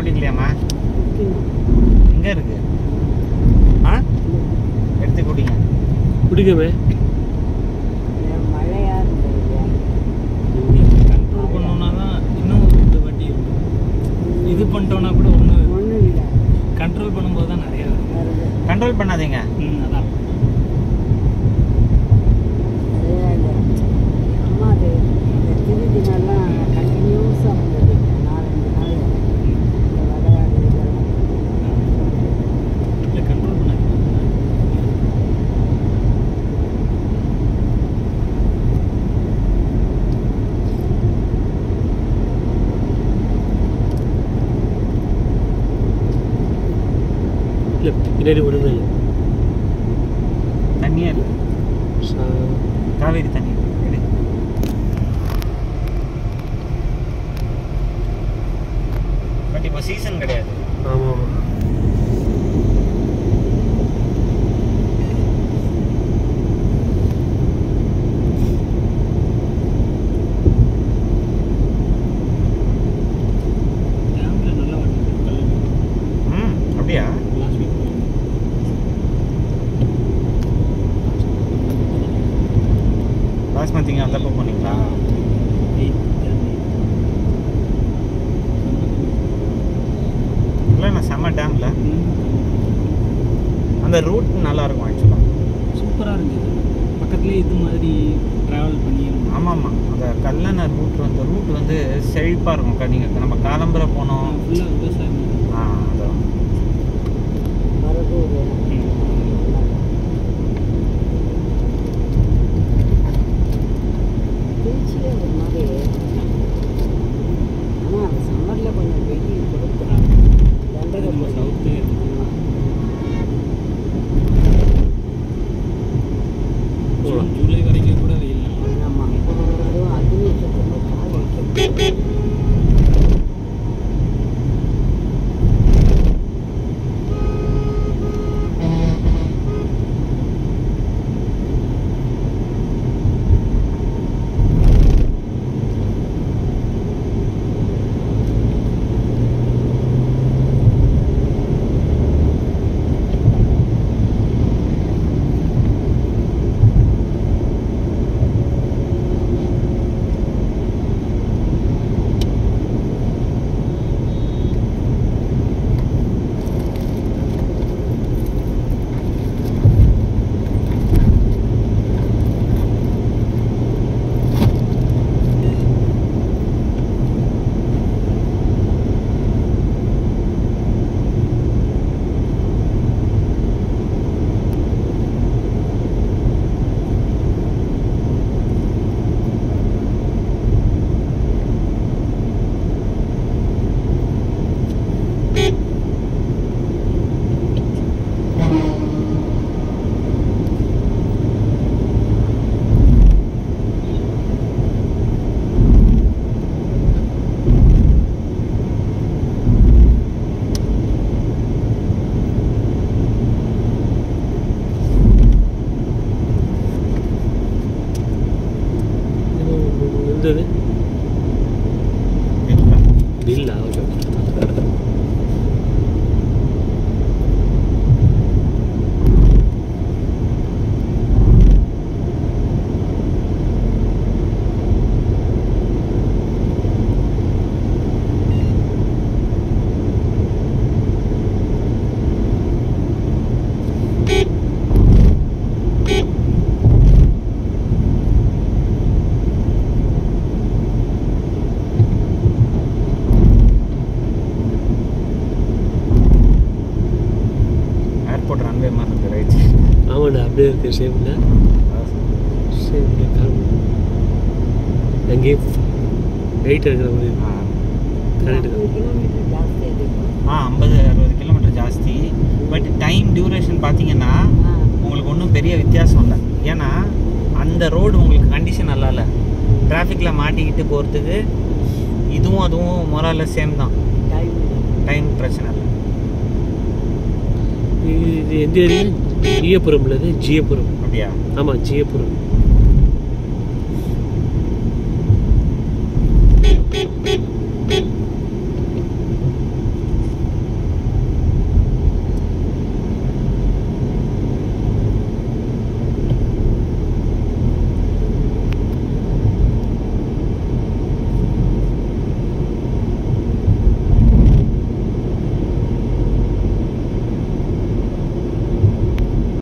குடிக்கலையாம்மா எங்க இருக்கு ஆ எடுத்து குடிங்க குடிக்கமே மழையா இருந்தது கண்ட்ரோல் பண்ணோம்னா தான் இன்னும் ரெண்டு வாட்டி இது பண்ணிட்டோம்னா கூட ஒன்று ஒன்றும் இல்லை கண்ட்ரோல் பண்ணும்போது தான் நிறைய வருது. வருது கண்ட்ரோல் பண்ணாதீங்க ம் அதான் அது அந்த அம்மா அது இந்த திருதினெல்லாம் கண்டினியூஸாக வந்தது நாலஞ்சு நாள் இந்த விளையாடு இதெல்லாம் இல்லை கண்ட்ரோல் பண்ண இல்லை பின்னாடி ஒன்றுமே இல்லை தண்ணியே இல்லை சா- காவேரி தண்ணி எடு பட் இப்போ சீசன் கிடையாது ஆமாம் ஆமாம் டேம்ல நல்லா வருது கல் ம் அப்படியா லாஸ்ட் வீக் பாஸ்மதிங்க வந்தப்போ போனீங்களா இல்லை நான் செம்ம டேமில் அந்த ரூட் நல்லா இருக்கும் ஆக்சுவலாக சூப்பராக இருந்தது பக்கத்துலேயே இது மாதிரி ட்ராவல் பண்ணி ஆமாம் ஆமாம் அந்த கல்லணை ரூட் அந்த ரூட் வந்து செழிப்பாக இருக்கும் நீங்கள் நம்ம காலம்பரை போனோம் ஃபுல்லாக விவசாயம் ஆ அதான் மரபூர் திருச்சியே ஒரு மாதிரி ஆனால் அது சம்மரில் கொஞ்சம் வெயில் கொடுக்குறாங்க அது நம்ம சவுத்து ஜூன் ஜூலை வரைக்கும் கூட வெயில் நல்லா ஆமாம் அதுவும் அதுவும் சுத்தமாக கால் வைக்கும் இருந்தது இல்லை இல்லா ஓகே ஏர்போர்ட் ரன்வே மாதிரி இருக்கு ரைட் ஆமாண்டா அப்படியே இருக்கு சேமில் சேமில் காரணம் அங்கேயே ரைட் இருக்கிற மாதிரி ஆ கரெக்டு ஐம்பது கிலோமீட்டர் ஜாஸ்தி அதிகம் ஆ ஐம்பது அறுபது கிலோமீட்டர் ஜாஸ்தி பட் டைம் டியூரேஷன் பார்த்தீங்கன்னா ஆ உங்களுக்கு ஒன்றும் பெரிய வித்தியாசம் இல்லை ஏன்னா அந்த ரோடு உங்களுக்கு கண்டிஷன் நல்லா இல்லை டிராஃபிக்கில் மாட்டிக்கிட்டு போகிறதுக்கு இதுவும் அதுவும் மொரால சேம் தான் டைம் டைம் பிரச்சனை இல்லை இது எந்த ஏரியா ஜியபுரம்ல இது ஜியபுரம் அப்படியா ஆமாம் ஜியபுரம்